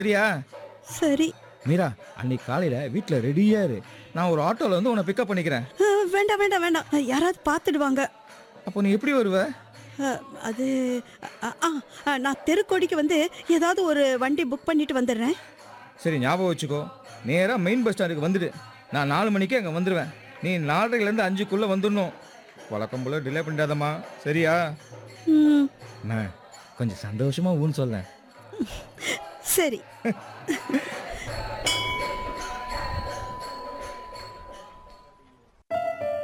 சரியா சரி மீரா அன்னைக்கு காலையில வீட்ல ரெடியா இரு நான் ஒரு ஆட்டோல வந்து உன்னை பிக்கப் பண்ணிக்கிறேன் ஆ, வேண்டாம் வேண்டாம் வேண்டாம் யாராவது பார்த்துடுவாங்க அப்போ நீ எப்படி வருவ ஆ, அது ஆ, ஆ, ஆ, நான் தெருக்கோடிக்கு வந்து ஏதாவது ஒரு வண்டி புக் பண்ணிட்டு வந்துடுறேன் சரி ஞாபகம் வச்சுக்கோ நேரா மெயின் பஸ் ஸ்டாண்டுக்கு வந்துடு நான் நாலு மணிக்கே அங்கே வந்துடுவேன் நீ நாலரைலேருந்து அஞ்சுக்குள்ளே வந்துடணும் வழக்கம் போல டிலே பண்ணிடாதம்மா சரியா ம், அண்ணா கொஞ்சம் சந்தோஷமா ஊன்னு சொல்லேன் சரி